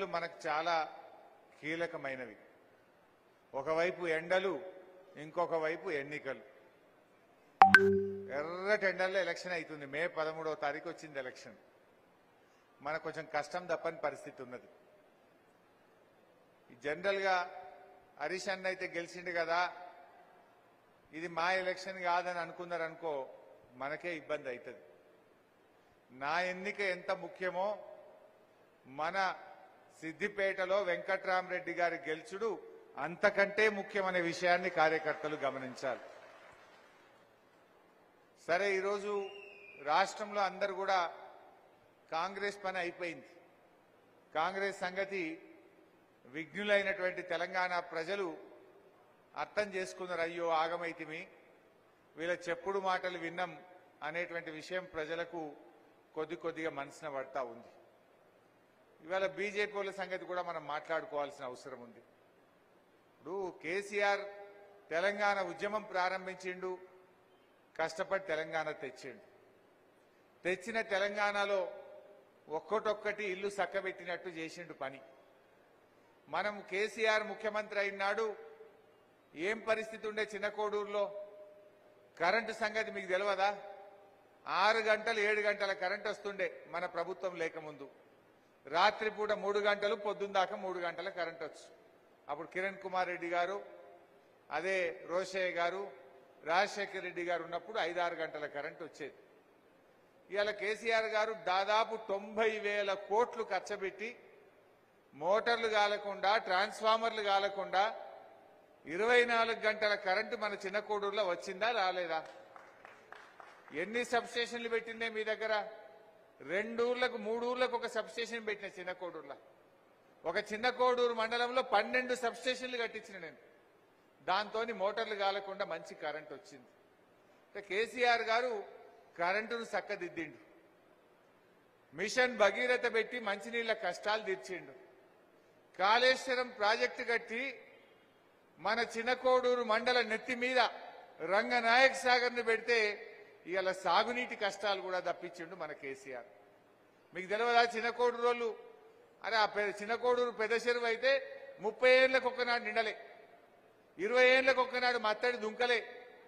మనకు చాలా కీలకమైనవి ఒకవైపు ఎండలు ఇంకొక వైపు ఎన్నికలు ఎర్రటి ఎండల్లో ఎలక్షన్ అవుతుంది మే పదమూడవ తారీఖు వచ్చింది ఎలక్షన్ మనకు కొంచెం కష్టం తప్పని పరిస్థితి ఉన్నది జనరల్ గా హరీష్ అన్న అయితే గెలిచిండు కదా ఇది మా ఎలక్షన్ కాదని అనుకున్నారు అనుకో మనకే ఇబ్బంది అవుతుంది నా ఎన్నిక ఎంత ముఖ్యమో మన సిద్దిపేటలో వెంకట్రామరెడ్డి గారి గెలుచుడు అంతకంటే ముఖ్యమనే విషయాన్ని కార్యకర్తలు గమనించాలి సరే ఈరోజు రాష్ట్రంలో అందరు కూడా కాంగ్రెస్ పని అయిపోయింది కాంగ్రెస్ సంగతి విఘ్నులైనటువంటి తెలంగాణ ప్రజలు అర్థం చేసుకున్నారు అయ్యో ఆగమైతిమి వీళ్ళ చెప్పుడు మాటలు విన్నాం అనేటువంటి విషయం ప్రజలకు కొద్ది కొద్దిగా మనసున పడతా ఉంది ఇవాళ బీజేపీ వాళ్ళ సంగతి కూడా మనం మాట్లాడుకోవాల్సిన అవసరం ఉంది ఇప్పుడు కేసీఆర్ తెలంగాణ ఉద్యమం ప్రారంభించిండు కష్టపడి తెలంగాణ తెచ్చిండు తెచ్చిన తెలంగాణలో ఒక్కటొక్కటి ఇల్లు సక్కబెట్టినట్టు చేసిండు పని మనం కేసీఆర్ ముఖ్యమంత్రి అయినాడు ఏం పరిస్థితి ఉండే చిన్న కోడూరులో కరెంటు సంగతి మీకు తెలియదా ఆరు గంటలు ఏడు గంటల కరెంట్ వస్తుండే మన ప్రభుత్వం లేకముందు రాత్రిపూట మూడు గంటలు పొద్దున్న దాకా మూడు గంటల కరెంట్ వచ్చు అప్పుడు కిరణ్ కుమార్ రెడ్డి గారు అదే రోషయ్య గారు రాజశేఖర్ రెడ్డి గారు ఉన్నప్పుడు ఐదారు గంటల కరెంట్ వచ్చేది ఇవాళ కేసీఆర్ గారు దాదాపు తొంభై వేల కోట్లు ఖర్చుపెట్టి మోటార్లు కాలకుండా ట్రాన్స్ఫార్మర్లు కాలకుండా ఇరవై నాలుగు గంటల కరెంటు మన చిన్న కోడూరులో వచ్చిందా రాలేదా ఎన్ని సబ్స్టేషన్లు పెట్టిందే మీ దగ్గర రెండు ఊర్లకు మూడు ఊర్లకు ఒక సబ్స్టేషన్ పెట్టిన చిన్న కోడూరులో ఒక చిన్న కోడూరు మండలంలో పన్నెండు సబ్స్టేషన్లు కట్టించిన నేను దాంతో మోటార్లు కాలకుండా మంచి కరెంట్ వచ్చింది అంటే కేసీఆర్ గారు కరెంటును చక్కదిద్దిండు మిషన్ భగీరథ పెట్టి మంచినీళ్ళ కష్టాలు తీర్చిండు కాళేశ్వరం ప్రాజెక్టు కట్టి మన చిన్నకోడూరు మండల నెత్తి మీద రంగనాయక్ సాగర్ ని పెడితే ఇవాళ సాగునీటి కష్టాలు కూడా తప్పించిండు మన కేసీఆర్ మీకు తెలియదా చిన్నకోడూరు వాళ్ళు అరే ఆ పె- చిన్నకోడూరు పెద్ద చెరువు అయితే ముప్పై ఏళ్ళకు ఒక్కనాడు నిండలే ఇరవై ఏళ్ళకు ఒక్కనాడు మత్తడి దుంకలే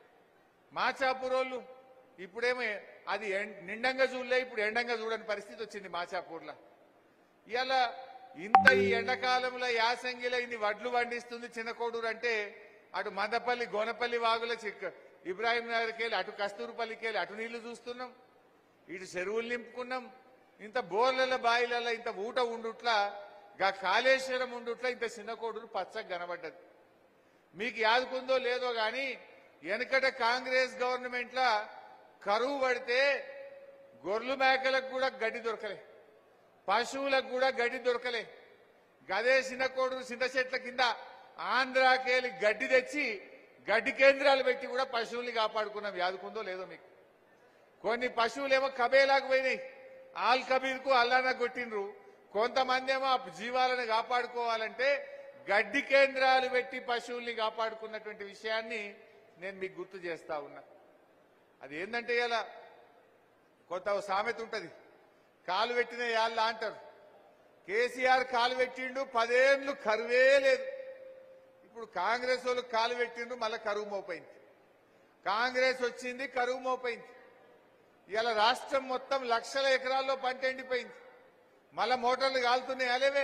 మాచాపూరోళ్ళు ఇప్పుడేమో అది ఎం- నిండంగా చూడలే ఇప్పుడు ఎండంగా చూడని పరిస్థితి వచ్చింది మాచాపూర్లో ఇవాళ ఇంత ఈ ఎండాకాలంలో యాసంగిలో ఇన్ని వడ్లు పండిస్తుంది చిన్నకోడూరు అంటే అటు మందపల్లి గోనపల్లి వాగుల చిక్క ఇబ్రాహిం నగర్కి వెళ్ళి అటు కస్తూరుపల్లికి వెళ్ళి అటు నీళ్లు చూస్తున్నాం ఇటు చెరువులు నింపుకున్నాం ఇంత బోర్ల బాయిలలో ఇంత ఊట ఉండుట్లా గా కాళేశ్వరం ఉండుట్లా ఇంత చిన్న కోడూరు పచ్చగా కనబడ్డది మీకు యాదుకుందో లేదో గాని వెనకట కాంగ్రెస్ గవర్నమెంట్ లా కరువు పడితే గొర్రెలు మేకలకు కూడా గడ్డి దొరకలే పశువులకు కూడా గడ్డి దొరకలే గదే చిన్నకోడు చింత చెట్ల కింద ఆంధ్రాకేలి గడ్డి తెచ్చి గడ్డి కేంద్రాలు పెట్టి కూడా పశువుల్ని కాపాడుకున్నాం యాదుకుందో లేదో మీకు కొన్ని పశువులేమో కబేలాకు పోయినాయి ఆల్ కబీర్కు అల్లాన కొట్టిండ్రు కొంతమంది ఏమో ఆ జీవాలను కాపాడుకోవాలంటే గడ్డి కేంద్రాలు పెట్టి పశువుల్ని కాపాడుకున్నటువంటి విషయాన్ని నేను మీకు గుర్తు చేస్తా ఉన్నా అది ఏంటంటే ఇలా కొంత ఓ సామెత ఉంటది కాలు పెట్టిన యాళ్ళ అంటారు కేసీఆర్ కాలు పెట్టిండు పదేళ్ళు కరువే లేదు ఇప్పుడు కాంగ్రెస్ వాళ్ళు కాలు పెట్టిండు మళ్ళీ కరువు మోపైంది కాంగ్రెస్ వచ్చింది కరువు మోపైంది ఇలా రాష్ట్రం మొత్తం లక్షల ఎకరాల్లో పంట ఎండిపోయింది మళ్ళా మోటార్లు కాలుతున్నాయి అలేవే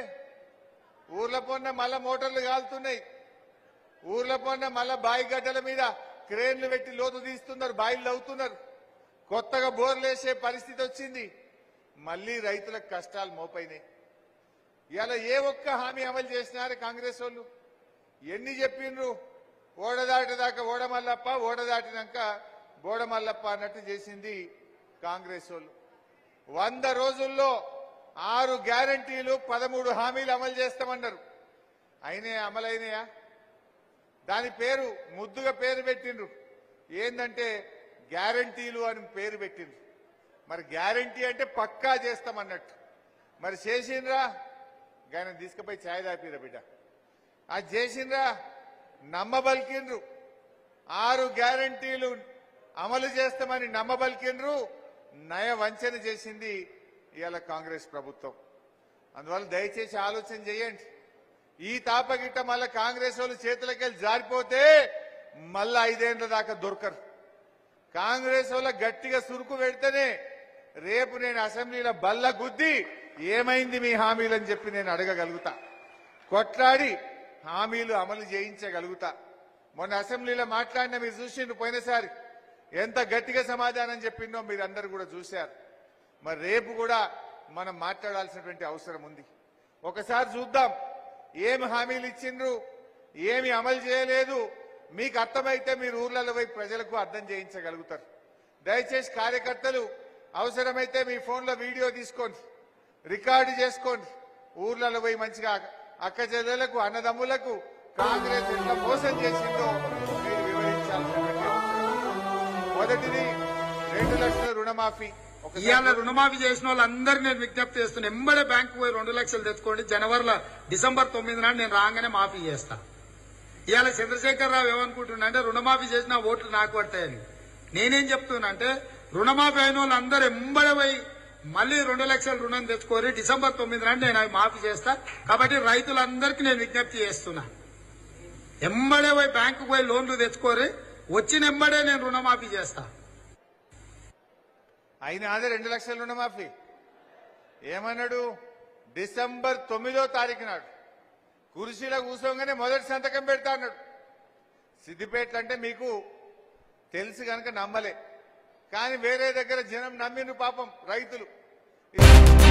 ఊర్ల పొన్న మళ్ళా మోటార్లు కాలుతున్నాయి ఊర్ల పొన్న మళ్ళా బాయి గడ్డల మీద క్రేన్లు పెట్టి లోతు తీస్తున్నారు బాయిలు అవుతున్నారు కొత్తగా బోర్లు వేసే పరిస్థితి వచ్చింది మళ్ళీ రైతులకు కష్టాలు మోపైనాయి ఇలా ఏ ఒక్క హామీ అమలు చేసినారు కాంగ్రెస్ వాళ్ళు ఎన్ని చెప్పిండ్రు ఓడదాటదాకా ఓడమల్లప్ప ఓడదాటినాక బోడమల్లప్ప అన్నట్టు చేసింది కాంగ్రెస్ వాళ్ళు వంద రోజుల్లో ఆరు గ్యారంటీలు పదమూడు హామీలు అమలు చేస్తామన్నారు అయినాయా అమలైనయా దాని పేరు ముద్దుగా పేరు పెట్టిండ్రు ఏందంటే గ్యారంటీలు అని పేరు పెట్టిండ్రు మరి గ్యారంటీ అంటే పక్కా చేస్తామన్నట్టు మరి చేసిండ్రా ఆయన తీసుకుపోయి ఛాయ్ దాపిరా బిడ్డ అది చేసిండ్రా నమ్మబలికిండ్రు ఆరు గ్యారంటీలు అమలు చేస్తామని నమ్మబలికిండ్రు నయ వంచన చేసింది ఇవాళ కాంగ్రెస్ ప్రభుత్వం అందువల్ల దయచేసి ఆలోచన చేయండి ఈ తాపగిట్ట మళ్ళా కాంగ్రెస్ వాళ్ళు చేతులకెళ్ళి జారిపోతే మళ్ళా ఐదేళ్ల దాకా దొరకరు కాంగ్రెస్ వాళ్ళ గట్టిగా సురుకు పెడితేనే రేపు నేను అసెంబ్లీలో బల్ల గుద్ది ఏమైంది మీ హామీలని చెప్పి నేను అడగగలుగుతా కొట్లాడి హామీలు అమలు చేయించగలుగుతా మొన్న అసెంబ్లీలో మాట్లాడిన మీరు చూసిండ్రు పోయినసారి ఎంత గట్టిగా సమాధానం చెప్పిందో మీరు అందరు కూడా చూశారు మరి రేపు కూడా మనం మాట్లాడాల్సినటువంటి అవసరం ఉంది ఒకసారి చూద్దాం ఏమి హామీలు ఇచ్చిండ్రు ఏమి అమలు చేయలేదు మీకు అర్థమైతే మీరు ఊర్లలో పోయి ప్రజలకు అర్థం చేయించగలుగుతారు దయచేసి కార్యకర్తలు అవసరమైతే మీ ఫోన్లో వీడియో తీసుకోండి రికార్డు చేసుకోండి ఊర్లలో పోయి మంచిగా అక్క చెల్లెలకు అన్నదమ్ములకు కాంగ్రెస్ ఎట్లా మోసం చేసిందో మీరు వివరించాల్సినటువంటి అవసరం ఉంది. మొదటిది రెండు లక్షల రుణమాఫీ ఇవాళ ఒకసారి రుణమాఫీ చేసిన వాళ్ళందరికీ నేను విజ్ఞప్తి చేస్తున్నా ఎంబడే బ్యాంకు పోయి రెండు లక్షలు తెచ్చుకోండి జనవరిలో డిసెంబర్ తొమ్మిది నాడు నేను రాగానే మాఫీ చేస్తా ఇవాళ చంద్రశేఖర్ రావు ఏమనుకుంటున్నా అంటే రుణమాఫీ చేసిన ఓట్లు నాకు పడతాయని నేనేం చెప్తున్నా అంటే రుణమాఫీ అయిన వాళ్ళందరూ ఎంబడే పోయి మళ్ళీ రెండు లక్షల రుణం తెచ్చుకోరి డిసెంబర్ తొమ్మిది నాడు నేను అవి మాఫీ చేస్తా కాబట్టి రైతులందరికీ నేను విజ్ఞప్తి చేస్తున్నా ఎంబడే పోయి బ్యాంకు పోయి లోన్లు తెచ్చుకోరి వచ్చిన ఎంబడే నేను రుణమాఫీ చేస్తా అయినా అదే రెండు లక్షల రుణమాఫీ ఏమన్నాడు డిసెంబర్ తొమ్మిదో తారీఖు నాడు కుర్చీలో కూర్చోగానే మొదటి సంతకం పెడతా అన్నాడు సిద్దిపేట అంటే మీకు తెలుసు కనుక నమ్మలే కానీ వేరే దగ్గర జనం నమ్మిను పాపం రైతులు